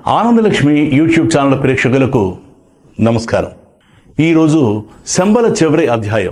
Anandalakshmi YouTube channel ప్రేక్షకులకు నమస్కారం ఈరోజు శంబల చివరి అధ్యాయం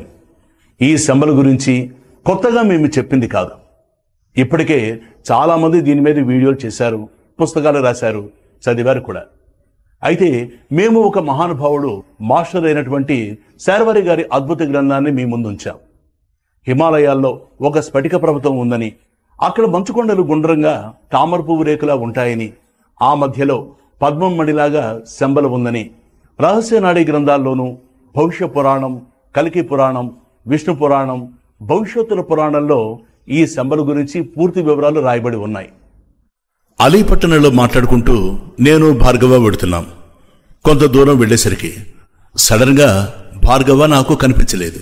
ఈ శంబల గురించి కొత్తగా మేము చెప్పింది కాదు ఇప్పటికే చాలామంది దీని మీద వీడియోలు చేశారు పుస్తకాలు రాశారు చదివారు కూడా అయితే మేము ఒక మహానుభావుడు మాస్టర్ అయినటువంటి శార్వరి గారి అద్భుత గ్రంథాన్ని మీ ముందు ఉంచాం హిమాలయాల్లో ఒక స్ఫటిక పర్వతం ఉందని అక్కడ మంచుకొండలు గుండ్రంగా తామర పువ్వు రేకులా ఉంటాయని ఆ మధ్యలో పద్మం మడిలాగా శంబల ఉందని రహస్యనాడి గ్రంథాల్లోనూ భవిష్య పురాణం కలికి పురాణం విష్ణు పురాణం భవిష్యత్తుల పురాణంలో ఈ శంబల గురించి పూర్తి వివరాలు రాయబడి ఉన్నాయి అలీపట్టణంలో మాట్లాడుకుంటూ నేను భార్గవ వెడుతున్నాం కొంత దూరం వెళ్ళేసరికి సడన్ గా భార్గవ నాకు కనిపించలేదు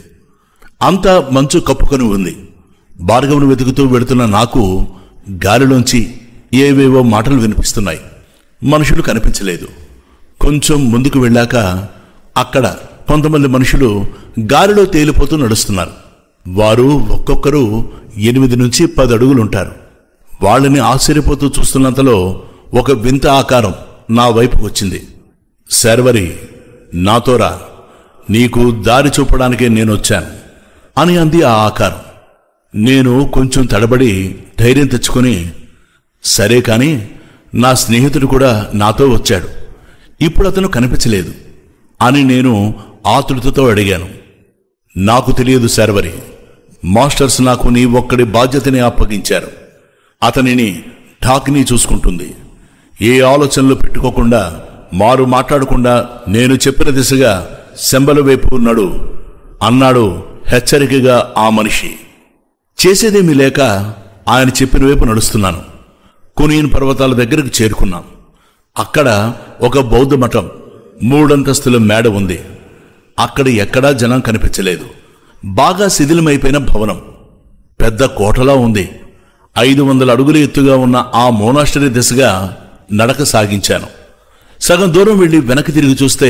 అంతా మంచు కప్పుకొని ఉంది భార్గవును వెతుకుతూ వెడుతున్న నాకు గాలిలోంచి ఏవేవో మాటలు వినిపిస్తున్నాయి మనుషులు కనిపించలేదు కొంచెం ముందుకు వెళ్ళాక అక్కడ కొంతమంది మనుషులు గాలిలో తేలిపోతూ నడుస్తున్నారు వారు ఒక్కొక్కరు ఎనిమిది నుంచి పది అడుగులుంటారు వాళ్ళని ఆశ్చర్యపోతూ చూస్తున్నంతలో ఒక వింత ఆకారం నా వైపుకు వచ్చింది శర్వరి నాతోరా నీకు దారి చూపడానికే నేను వచ్చాను అని అంది ఆ ఆకారం నేను కొంచెం తడబడి ధైర్యం తెచ్చుకొని సరే కాని నా స్నేహితుడు కూడా నాతో వచ్చాడు ఇప్పుడు అతను కనిపించలేదు అని నేను ఆతృతతో అడిగాను నాకు తెలియదు శర్వరి మాస్టర్స్ నాకు నీ ఒక్కడి బాధ్యతని అప్పగించారు అతనిని ఠాక్ని చూసుకుంటుంది ఏ ఆలోచనలు పెట్టుకోకుండా మారు మాట్లాడకుండా నేను చెప్పిన దిశగా శంబల వైపు నడు అన్నాడు హెచ్చరికగా ఆ మనిషి చేసేదేమీ లేక ఆయన చెప్పిన వైపు నడుస్తున్నాను కునియన్ పర్వతాల దగ్గరకు చేరుకున్నాం అక్కడ ఒక బౌద్ధ మఠం మూడంతస్తుల మేడ ఉంది అక్కడ ఎక్కడా జనం కనిపించలేదు బాగా శిథిలమైపోయిన భవనం పెద్ద కోటలా ఉంది ఐదు వందల అడుగుల ఎత్తుగా ఉన్న ఆ మోనాస్టరీ దిశగా నడక సాగించాను సగం దూరం వెళ్ళి వెనక్కి తిరిగి చూస్తే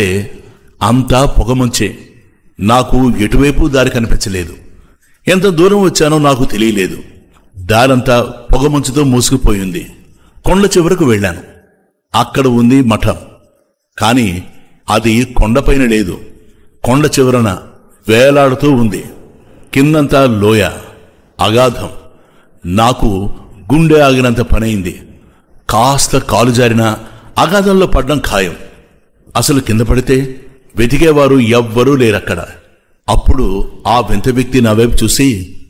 అంతా పొగమంచే నాకు ఎటువైపు దారి కనిపించలేదు ఎంత దూరం వచ్చానో నాకు తెలియలేదు దారంతా పొగమంచుతో మూసుకుపోయింది కొండ చివరకు వెళ్ళాను అక్కడ ఉంది మఠం కాని అది కొండపైన లేదు కొండ చివరన వేలాడుతూ ఉంది కిందంతా లోయ అగాధం నాకు గుండె ఆగినంత పనైంది కాస్త కాలు జారిన అగాధంలో పడ్డం ఖాయం అసలు కింద పడితే వెతికేవారు ఎవ్వరూ లేరక్కడ అప్పుడు ఆ వింత వ్యక్తి నా వైపు చూసి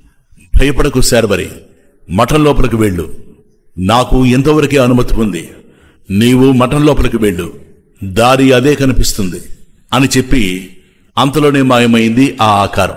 భయపడకు శార్వరి మఠం లోపలికి వెళ్ళు నాకు ఇంతవరకే అనుమతి ఉంది నీవు మఠం లోపలికి వెళ్ళు దారి అదే కనిపిస్తుంది అని చెప్పి అంతలోనే మాయమైంది ఆ ఆకారం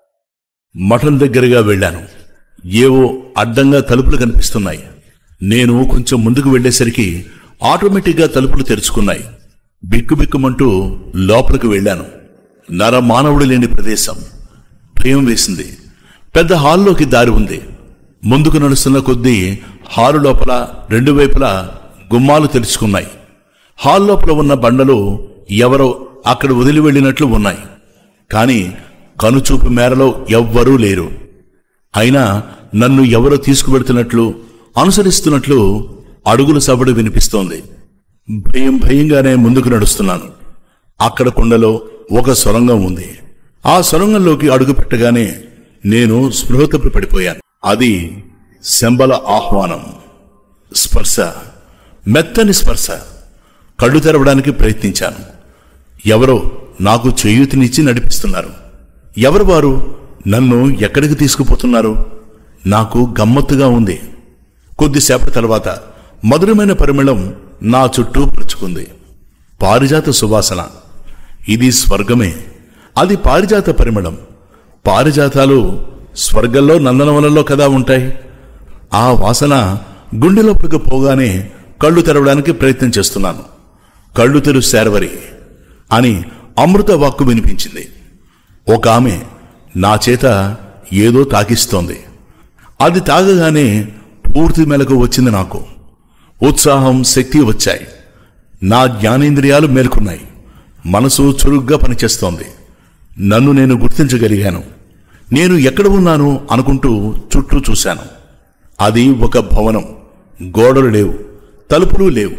మఠం దగ్గరగా వెళ్ళాను ఏవో అడ్డంగా తలుపులు కనిపిస్తున్నాయి నేను కొంచెం ముందుకు వెళ్ళేసరికి ఆటోమేటిక్గా తలుపులు తెరుచుకున్నాయి బిక్కుబిక్కుమంటూ లోపలికి వెళ్ళాను నర మానవుడు లేని ప్రదేశం భయం వేసింది పెద్ద హాల్లోకి దారి ఉంది ముందుకు నడుస్తున్న కొద్దీ హాలు లోపల రెండు వైపులా గుమ్మాలు తెరుచుకున్నాయి హాల్ లోపల ఉన్న బండలు ఎవరో అక్కడ వదిలి వెళ్ళినట్లు ఉన్నాయి కాని కనుచూపు మేరలో ఎవ్వరూ లేరు అయినా నన్ను ఎవరో తీసుకువెడుతున్నట్లు అనుసరిస్తున్నట్లు అడుగుల సవడు వినిపిస్తోంది భయం భయంగానే ముందుకు నడుస్తున్నాను అక్కడ కొండలో ఒక సొరంగం ఉంది ఆ సొరంగంలోకి అడుగు పెట్టగానే నేను స్పృహ తప్పి పడిపోయాను అది శంబల ఆహ్వానం స్పర్శ మెత్తని స్పర్శ కళ్ళు తెరవడానికి ప్రయత్నించాను ఎవరో నాకు చేయూతినిచ్చి నడిపిస్తున్నారు ఎవరు వారు నన్ను ఎక్కడికి తీసుకుపోతున్నారు నాకు గమ్మత్తుగా ఉంది కొద్దిసేపటి తర్వాత మధురమైన పరిమళం నా చుట్టూ పరుచుకుంది పారిజాత సువాసన ఇది స్వర్గమే అది పారిజాత పరిమళం పారిజాతాలు స్వర్గంలో నందనవనంలో కదా ఉంటాయి ఆ వాసన గుండెలోపలికి పోగానే కళ్ళు తెరవడానికి ప్రయత్నం చేస్తున్నాను కళ్ళు తెరు శార్వరి అని అమృత వాక్కు వినిపించింది ఒక ఆమె నా చేత ఏదో తాకిస్తోంది అది తాగగానే పూర్తి మెలకు వచ్చింది నాకు ఉత్సాహం శక్తి వచ్చాయి నా జ్ఞానేంద్రియాలు మేల్కొన్నాయి మనసు చురుగ్గా పనిచేస్తోంది నన్ను నేను గుర్తించగలిగాను నేను ఎక్కడ ఉన్నాను అనుకుంటూ చుట్టూ చూశాను అది ఒక భవనం గోడలు లేవు తలుపులు లేవు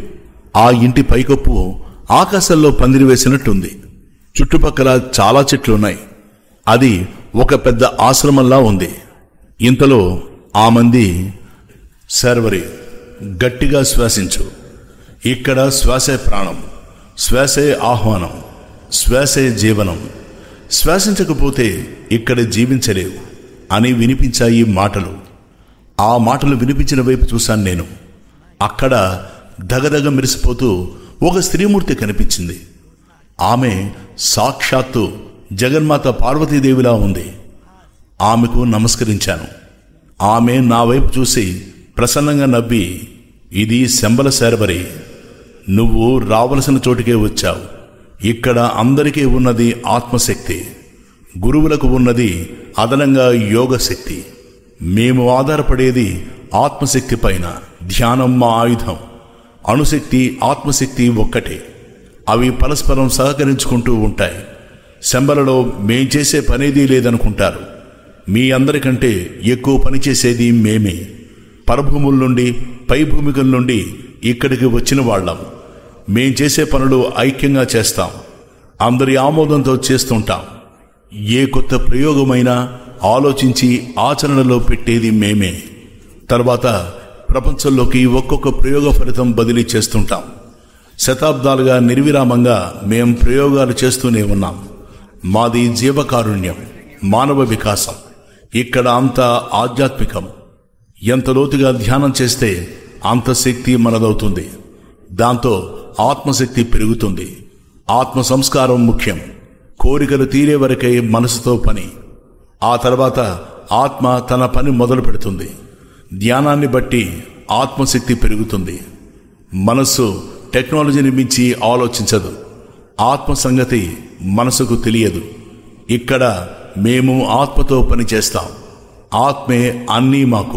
ఆ ఇంటి పైకప్పు ఆకాశంలో పందిరి వేసినట్టుంది చుట్టుపక్కల చాలా చెట్లున్నాయి అది ఒక పెద్ద ఆశ్రమంలా ఉంది ఇంతలో ఆ మంది శర్వరి గట్టిగా శ్వాసించు ఇక్కడ శ్వాసే ప్రాణం శ్వాసే ఆహ్వానం శ్వాసే జీవనం శ్వాసించకపోతే ఇక్కడ జీవించలేవు అని వినిపించాయి మాటలు ఆ మాటలు వినిపించిన వైపు చూశాను నేను అక్కడ దగదగ మెరిసిపోతూ ఒక స్త్రీమూర్తి కనిపించింది ఆమె సాక్షాత్తు జగన్మాత పార్వతీదేవిలా ఉంది ఆమెకు నమస్కరించాను ఆమె నా వైపు చూసి ప్రసన్నంగా నవ్వి ఇది శంబల శర్వరి నువ్వు రావలసిన చోటికే వచ్చావు ఇక్కడ అందరికీ ఉన్నది ఆత్మశక్తి గురువులకు ఉన్నది అదనంగా యోగ శక్తి మేము ఆధారపడేది ఆత్మశక్తి పైన ధ్యానం మా ఆయుధం అణుశక్తి ఆత్మశక్తి ఒక్కటే అవి పరస్పరం సహకరించుకుంటూ ఉంటాయి శంబలలో మేం చేసే పనేదీ లేదనుకుంటారు మీ అందరికంటే ఎక్కువ పని చేసేది మేమే పరభూముల నుండి పై భూమికల నుండి ఇక్కడికి వచ్చిన వాళ్ళం మేం చేసే పనులు ఐక్యంగా చేస్తాం అందరి ఆమోదంతో చేస్తుంటాం ఏ కొత్త ప్రయోగమైనా ఆలోచించి ఆచరణలో పెట్టేది మేమే తర్వాత ప్రపంచంలోకి ఒక్కొక్క ప్రయోగ ఫలితం బదిలీ చేస్తుంటాం శతాబ్దాలుగా నిర్విరామంగా మేం ప్రయోగాలు చేస్తూనే ఉన్నాం మాది జీవకారుణ్యం మానవ వికాసం ఇక్కడ అంతా ఆధ్యాత్మికం ఎంత లోతుగా ధ్యానం చేస్తే అంత శక్తి మనదవుతుంది దాంతో ఆత్మశక్తి పెరుగుతుంది ఆత్మ సంస్కారం ముఖ్యం కోరికలు తీరే వరకే మనసుతో పని ఆ తర్వాత ఆత్మ తన పని మొదలు పెడుతుంది ధ్యానాన్ని బట్టి ఆత్మశక్తి పెరుగుతుంది మనస్సు టెక్నాలజీని మించి ఆలోచించదు ఆత్మ సంగతి మనసుకు తెలియదు ఇక్కడ మేము ఆత్మతో పనిచేస్తాం ఆత్మే అన్నీ మాకు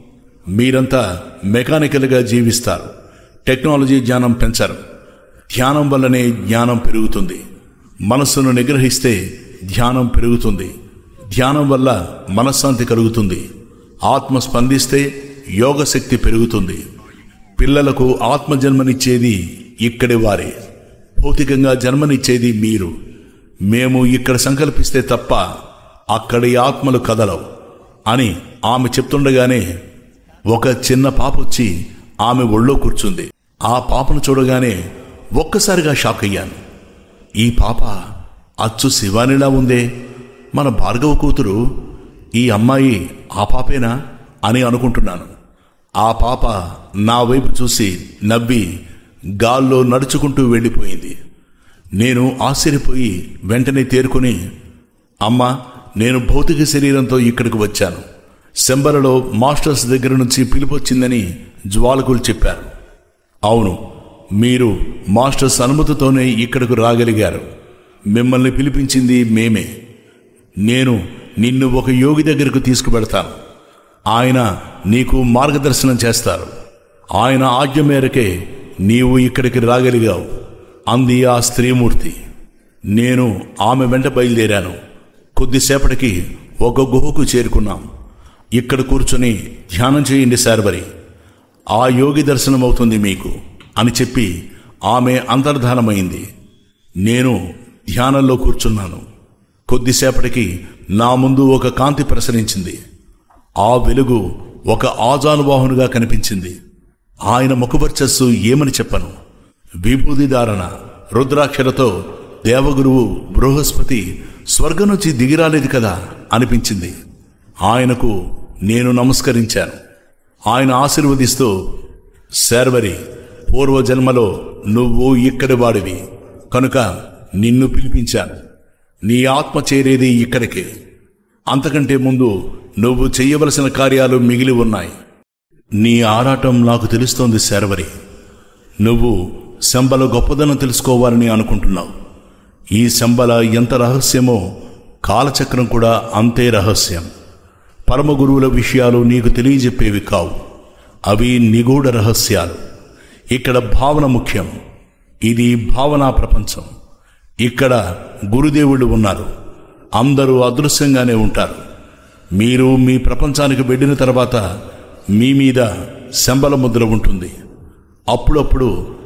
మీరంతా మెకానికల్గా జీవిస్తారు టెక్నాలజీ జ్ఞానం పెంచరు ధ్యానం వల్లనే జ్ఞానం పెరుగుతుంది మనస్సును నిగ్రహిస్తే ధ్యానం పెరుగుతుంది ధ్యానం వల్ల మనశ్శాంతి కలుగుతుంది ఆత్మ స్పందిస్తే యోగ శక్తి పెరుగుతుంది పిల్లలకు ఆత్మ జన్మనిచ్చేది ఇక్కడి వారే భౌతికంగా జన్మనిచ్చేది మీరు మేము ఇక్కడ సంకల్పిస్తే తప్ప అక్కడి ఆత్మలు కదలవు అని ఆమె చెప్తుండగానే ఒక చిన్న పాప వచ్చి ఆమె ఒళ్ళో కూర్చుంది ఆ పాపను చూడగానే ఒక్కసారిగా షాక్ అయ్యాను ఈ పాప అచ్చు శివానిలా ఉందే మన భార్గవ కూతురు ఈ అమ్మాయి ఆ పాపేనా అని అనుకుంటున్నాను ఆ పాప నా వైపు చూసి నవ్వి గాల్లో నడుచుకుంటూ వెళ్ళిపోయింది నేను ఆశ్చర్యపోయి వెంటనే తేరుకుని అమ్మా నేను భౌతిక శరీరంతో ఇక్కడికి వచ్చాను శంబరలో మాస్టర్స్ దగ్గర నుంచి పిలుపొచ్చిందని జ్వాలకులు చెప్పారు అవును మీరు మాస్టర్స్ అనుమతితోనే ఇక్కడకు రాగలిగారు మిమ్మల్ని పిలిపించింది మేమే నేను నిన్ను ఒక యోగి దగ్గరకు తీసుకువెడతాను ఆయన నీకు మార్గదర్శనం చేస్తారు ఆయన ఆజ్ఞ మేరకే నీవు ఇక్కడికి రాగలిగావు అంది ఆ స్త్రీమూర్తి నేను ఆమె వెంట బయలుదేరాను కొద్దిసేపటికి ఒక గుహకు చేరుకున్నాం ఇక్కడ కూర్చుని ధ్యానం చేయండి శార్వరి ఆ యోగి దర్శనం అవుతుంది మీకు అని చెప్పి ఆమె అంతర్ధానమైంది నేను ధ్యానంలో కూర్చున్నాను కొద్దిసేపటికి నా ముందు ఒక కాంతి ప్రసరించింది ఆ వెలుగు ఒక ఆజానుబాహునుగా కనిపించింది ఆయన ముఖవర్చస్సు ఏమని చెప్పను విభూది ధారణ రుద్రాక్షరతో దేవగురువు బృహస్పతి స్వర్గం నుంచి దిగిరాలేదు కదా అనిపించింది ఆయనకు నేను నమస్కరించాను ఆయన ఆశీర్వదిస్తూ శర్వరి పూర్వజన్మలో నువ్వు ఇక్కడి వాడివి కనుక నిన్ను పిలిపించాను నీ ఆత్మ చేరేది ఇక్కడికే అంతకంటే ముందు నువ్వు చెయ్యవలసిన కార్యాలు మిగిలి ఉన్నాయి నీ ఆరాటం నాకు తెలుస్తోంది శర్వరి నువ్వు శంబల గొప్పదనం తెలుసుకోవాలని అనుకుంటున్నావు ఈ శంబల ఎంత రహస్యమో కాలచక్రం కూడా అంతే రహస్యం పరమ గురువుల విషయాలు నీకు తెలియజెప్పేవి కావు అవి నిగూఢ రహస్యాలు ఇక్కడ భావన ముఖ్యం ఇది భావనా ప్రపంచం ఇక్కడ గురుదేవుళ్ళు ఉన్నారు అందరూ అదృశ్యంగానే ఉంటారు మీరు మీ ప్రపంచానికి వెళ్ళిన తర్వాత మీ మీద శంబల ముద్ర ఉంటుంది అప్పుడప్పుడు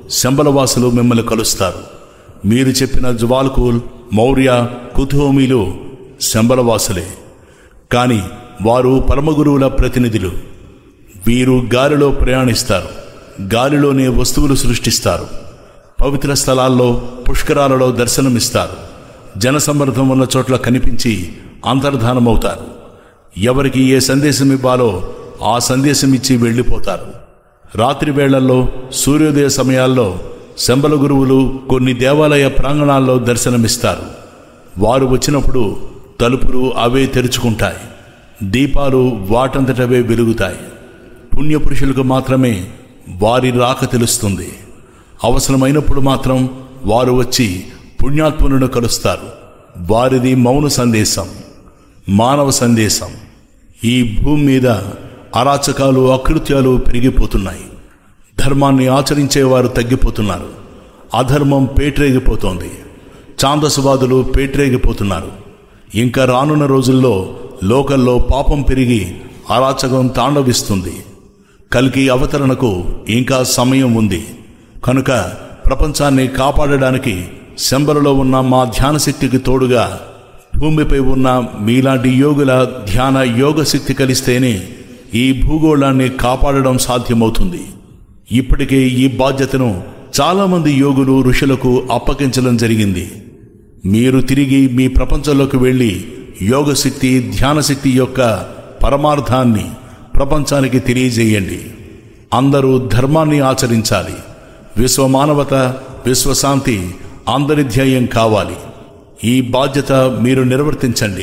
శంబలవాసులు మిమ్మల్ని కలుస్తారు మీరు చెప్పిన జ్వాల్కూల్ మౌర్య కుతుహోమీలు శంబలవాసులే కానీ వారు పరమగురువుల ప్రతినిధులు వీరు గాలిలో ప్రయాణిస్తారు గాలిలోనే వస్తువులు సృష్టిస్తారు పవిత్ర స్థలాల్లో పుష్కరాలలో దర్శనమిస్తారు జనసమ్మర్దం ఉన్న చోట్ల కనిపించి అంతర్ధానమవుతారు ఎవరికి ఏ సందేశం ఇవ్వాలో ఆ సందేశం ఇచ్చి వెళ్ళిపోతారు రాత్రి వేళల్లో సూర్యోదయ సమయాల్లో శంబల గురువులు కొన్ని దేవాలయ ప్రాంగణాల్లో దర్శనమిస్తారు వారు వచ్చినప్పుడు తలుపులు అవే తెరుచుకుంటాయి దీపాలు వాటంతటవే వెలుగుతాయి పుణ్యపురుషులకు మాత్రమే వారి రాక తెలుస్తుంది అవసరమైనప్పుడు మాత్రం వారు వచ్చి పుణ్యాత్ములను కలుస్తారు వారిది మౌన సందేశం మానవ సందేశం ఈ భూమి మీద అరాచకాలు అకృత్యాలు పెరిగిపోతున్నాయి ధర్మాన్ని ఆచరించేవారు తగ్గిపోతున్నారు అధర్మం పేట్రేగిపోతోంది ఛాందసవాదులు పేట్రేగిపోతున్నారు ఇంకా రానున్న రోజుల్లో లోకల్లో పాపం పెరిగి అరాచకం తాండవిస్తుంది కలికి అవతరణకు ఇంకా సమయం ఉంది కనుక ప్రపంచాన్ని కాపాడడానికి శంబరలో ఉన్న మా ధ్యానశక్తికి తోడుగా భూమిపై ఉన్న మీలాంటి యోగుల ధ్యాన యోగ శక్తి కలిస్తేనే ఈ భూగోళాన్ని కాపాడడం సాధ్యమవుతుంది ఇప్పటికే ఈ బాధ్యతను చాలామంది యోగులు ఋషులకు అప్పగించడం జరిగింది మీరు తిరిగి మీ ప్రపంచంలోకి వెళ్ళి యోగశక్తి ధ్యానశక్తి యొక్క పరమార్థాన్ని ప్రపంచానికి తెలియజేయండి అందరూ ధర్మాన్ని ఆచరించాలి విశ్వమానవత విశ్వశాంతి అందరి ధ్యేయం కావాలి ఈ బాధ్యత మీరు నిర్వర్తించండి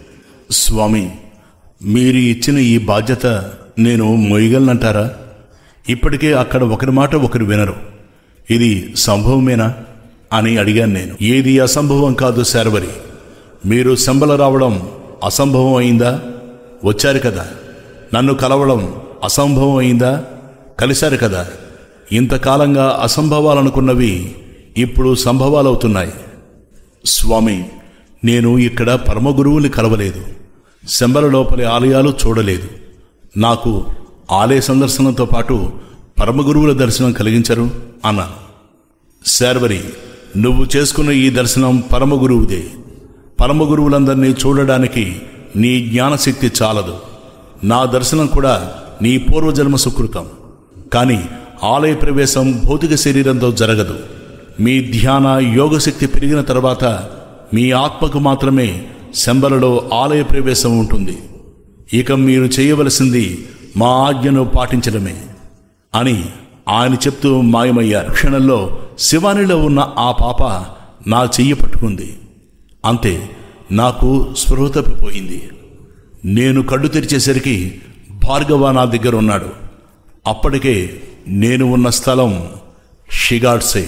స్వామి మీరు ఇచ్చిన ఈ బాధ్యత నేను మొయ్యగలనంటారా ఇప్పటికే అక్కడ ఒకరి మాట ఒకరు వినరు ఇది సంభవమేనా అని అడిగాను నేను ఏది అసంభవం కాదు శార్వరి మీరు శంబల రావడం అసంభవం అయిందా వచ్చారు కదా నన్ను కలవడం అసంభవం అయిందా కలిశారు కదా ఇంతకాలంగా అసంభవాలనుకున్నవి ఇప్పుడు సంభవాలవుతున్నాయి స్వామి నేను ఇక్కడ పరమగురువుని కలవలేదు శంబల లోపలి ఆలయాలు చూడలేదు నాకు ఆలయ సందర్శనంతో పాటు పరమగురువుల దర్శనం కలిగించరు అన్నాను శార్వరి నువ్వు చేసుకున్న ఈ దర్శనం పరమగురువుదే పరమగురువులందరినీ చూడడానికి నీ జ్ఞానశక్తి చాలదు నా దర్శనం కూడా నీ పూర్వజన్మ సుకృతం కానీ ఆలయ ప్రవేశం భౌతిక శరీరంతో జరగదు మీ ధ్యాన యోగశక్తి పెరిగిన తర్వాత మీ ఆత్మకు మాత్రమే శంబలలో ఆలయ ప్రవేశం ఉంటుంది ఇక మీరు చేయవలసింది మా ఆజ్ఞను పాటించడమే అని ఆయన చెప్తూ మాయమయ్యారు క్షణంలో శివానిలో ఉన్న ఆ పాప నా చెయ్యి పట్టుకుంది అంతే నాకు స్పృహ తప్పిపోయింది నేను కళ్ళు తెరిచేసరికి భార్గవ నా దగ్గర ఉన్నాడు అప్పటికే నేను ఉన్న స్థలం షిగాడ్సే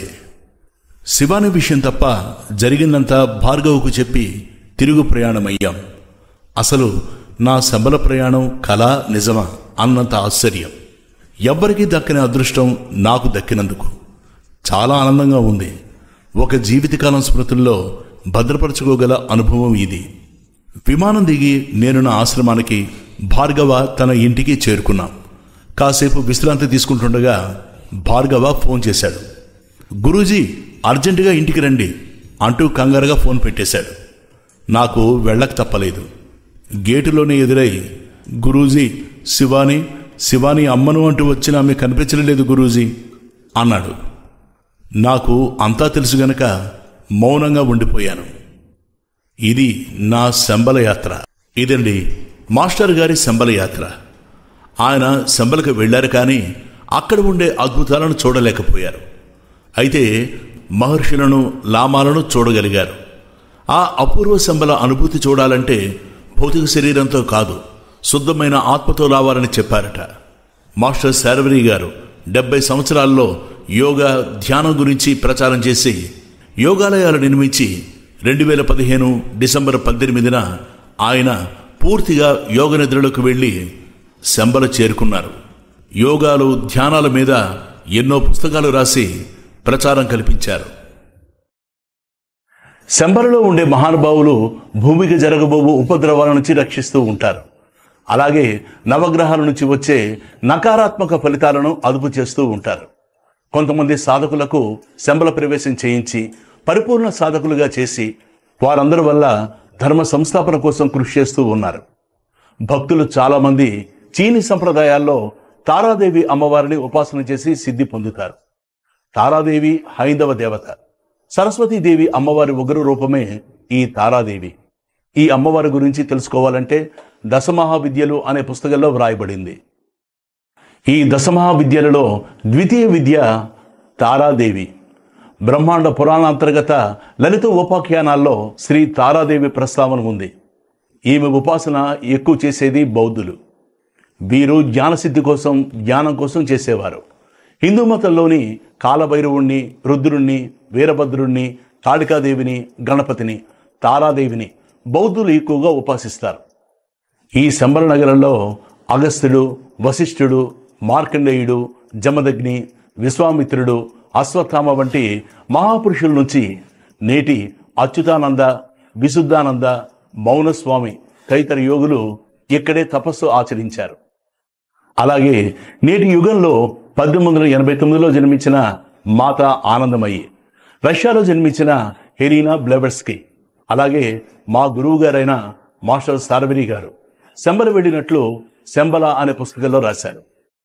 శివాని విషయం తప్ప జరిగిందంతా భార్గవకు చెప్పి తిరుగు ప్రయాణమయ్యాం అసలు నా శబల ప్రయాణం కళ నిజమా అన్నంత ఆశ్చర్యం ఎవ్వరికీ దక్కని అదృష్టం నాకు దక్కినందుకు చాలా ఆనందంగా ఉంది ఒక జీవితకాలం స్మృతుల్లో భద్రపరచుకోగల అనుభవం ఇది విమానం దిగి నేను నా ఆశ్రమానికి భార్గవ తన ఇంటికి చేరుకున్నాం కాసేపు విశ్రాంతి తీసుకుంటుండగా భార్గవ ఫోన్ చేశాడు గురూజీ అర్జెంటుగా ఇంటికి రండి అంటూ కంగారుగా ఫోన్ పెట్టేశాడు నాకు వెళ్ళక తప్పలేదు గేటులోనే ఎదురై గురూజీ శివాని శివాని అమ్మను అంటూ వచ్చిన ఆమె కనిపించడం లేదు గురూజీ అన్నాడు నాకు అంతా తెలుసు గనక మౌనంగా ఉండిపోయాను ఇది నా శంబల యాత్ర ఇదండి మాస్టర్ గారి శంబల యాత్ర ఆయన శంబలకు వెళ్ళారు కానీ అక్కడ ఉండే అద్భుతాలను చూడలేకపోయారు అయితే మహర్షులను లామాలను చూడగలిగారు ఆ అపూర్వ శంబల అనుభూతి చూడాలంటే భౌతిక శరీరంతో కాదు శుద్ధమైన ఆత్మతో రావాలని చెప్పారట మాస్టర్ శారవరి గారు డెబ్బై సంవత్సరాల్లో యోగా ధ్యానం గురించి ప్రచారం చేసి యోగాలయాలు నిర్మించి రెండు వేల పదిహేను డిసెంబర్ పద్దెనిమిదిన ఆయన పూర్తిగా యోగ నిద్రలకు వెళ్ళి శంబల చేరుకున్నారు యోగాలు ధ్యానాల మీద ఎన్నో పుస్తకాలు రాసి ప్రచారం కల్పించారు శంబరలో ఉండే మహానుభావులు భూమికి జరగబోవు ఉపద్రవాల నుంచి రక్షిస్తూ ఉంటారు అలాగే నవగ్రహాల నుంచి వచ్చే నకారాత్మక ఫలితాలను అదుపు చేస్తూ ఉంటారు కొంతమంది సాధకులకు శంబల ప్రవేశం చేయించి పరిపూర్ణ సాధకులుగా చేసి వారందరి వల్ల ధర్మ సంస్థాపన కోసం కృషి చేస్తూ ఉన్నారు భక్తులు చాలామంది చీని సంప్రదాయాల్లో తారాదేవి అమ్మవారిని ఉపాసన చేసి సిద్ధి పొందుతారు తారాదేవి హైందవ దేవత సరస్వతీదేవి అమ్మవారి ఉగ్ర రూపమే ఈ తారాదేవి ఈ అమ్మవారి గురించి తెలుసుకోవాలంటే దశమహావిద్యలు అనే పుస్తకంలో వ్రాయబడింది ఈ దశమహావిద్యలలో ద్వితీయ విద్య తారాదేవి బ్రహ్మాండ పురాణాంతర్గత లలిత ఉపాఖ్యానాల్లో శ్రీ తారాదేవి ప్రస్తావన ఉంది ఈమె ఉపాసన ఎక్కువ చేసేది బౌద్ధులు వీరు జ్ఞానసిద్ధి కోసం జ్ఞానం కోసం చేసేవారు హిందూ మతంలోని కాలభైరవుణ్ణి రుద్రుణ్ణి వీరభద్రుణ్ణి కాళికాదేవిని గణపతిని తారాదేవిని బౌద్ధులు ఎక్కువగా ఉపాసిస్తారు ఈ శంబర నగరంలో అగస్త్యుడు వశిష్ఠుడు మార్కండేయుడు జమదగ్ని విశ్వామిత్రుడు అశ్వత్థామ వంటి మహాపురుషుల నుంచి నేటి అచ్యుతానంద విశుద్ధానంద మౌనస్వామి తదితర యోగులు ఇక్కడే తపస్సు ఆచరించారు అలాగే నేటి యుగంలో పద్దెనిమిది వందల ఎనభై తొమ్మిదిలో జన్మించిన మాత ఆనందమయ్యి రష్యాలో జన్మించిన హెరీనా బ్లెబర్స్కి అలాగే మా గురువు గారైన మాస్టర్ సారవరి గారు శంబల వెళ్ళినట్లు శంబల అనే పుస్తకంలో రాశారు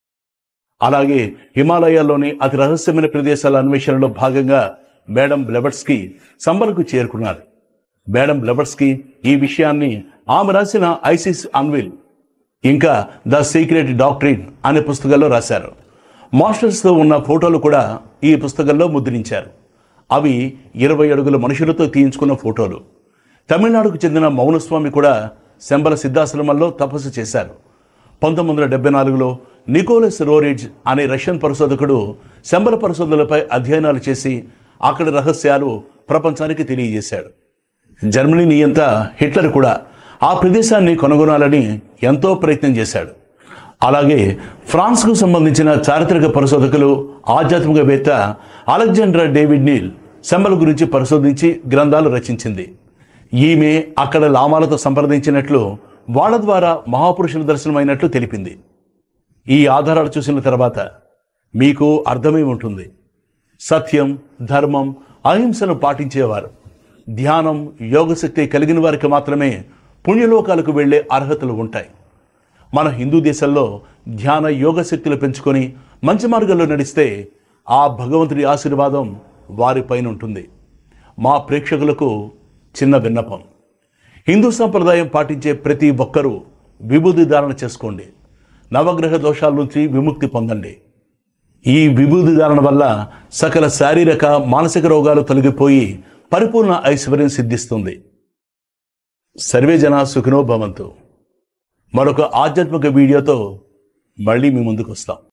అలాగే హిమాలయాల్లోని అతి రహస్యమైన ప్రదేశాల అన్వేషణలో భాగంగా మేడం బ్లెబర్స్కి సంబలకు చేరుకున్నారు మేడం బ్లెబర్స్కి ఈ విషయాన్ని ఆమె రాసిన ఐసిస్ అన్విల్ ఇంకా ద సీక్రెట్ డాక్టరీన్ అనే పుస్తకంలో రాశారు మాస్టర్స్తో ఉన్న ఫోటోలు కూడా ఈ పుస్తకంలో ముద్రించారు అవి ఇరవై అడుగుల మనుషులతో తీయించుకున్న ఫోటోలు తమిళనాడుకు చెందిన మౌనస్వామి కూడా శంబల సిద్ధాశ్రమంలో తపస్సు చేశారు పంతొమ్మిది వందల డెబ్బై నాలుగులో నికోలస్ రోరిడ్జ్ అనే రష్యన్ పరిశోధకుడు శంబల పరిశోధనలపై అధ్యయనాలు చేసి అక్కడి రహస్యాలు ప్రపంచానికి తెలియజేశాడు జర్మనీ నియంత హిట్లర్ కూడా ఆ ప్రదేశాన్ని కనుగొనాలని ఎంతో ప్రయత్నం చేశాడు అలాగే ఫ్రాన్స్కు సంబంధించిన చారిత్రక పరిశోధకులు ఆధ్యాత్మికవేత్త అలెగ్జాండ్రా డేవిడ్ నీల్ శంబల గురించి పరిశోధించి గ్రంథాలు రచించింది ఈమె అక్కడ లామాలతో సంప్రదించినట్లు వాళ్ళ ద్వారా మహాపురుషుల దర్శనమైనట్లు తెలిపింది ఈ ఆధారాలు చూసిన తర్వాత మీకు అర్థమై ఉంటుంది సత్యం ధర్మం అహింసను పాటించేవారు ధ్యానం యోగశక్తి కలిగిన వారికి మాత్రమే పుణ్యలోకాలకు వెళ్ళే అర్హతలు ఉంటాయి మన హిందూ దేశంలో ధ్యాన యోగ శక్తులు పెంచుకొని మంచి మార్గంలో నడిస్తే ఆ భగవంతుడి ఆశీర్వాదం వారిపైన ఉంటుంది మా ప్రేక్షకులకు చిన్న విన్నపం హిందూ సంప్రదాయం పాటించే ప్రతి ఒక్కరూ విభూతి ధారణ చేసుకోండి నవగ్రహ దోషాల నుంచి విముక్తి పొందండి ఈ విభూతి ధారణ వల్ల సకల శారీరక మానసిక రోగాలు తొలగిపోయి పరిపూర్ణ ఐశ్వర్యం సిద్ధిస్తుంది సర్వే జన సుఖినో భవంతు మరొక ఆధ్యాత్మిక వీడియోతో మళ్ళీ మీ ముందుకు వస్తాం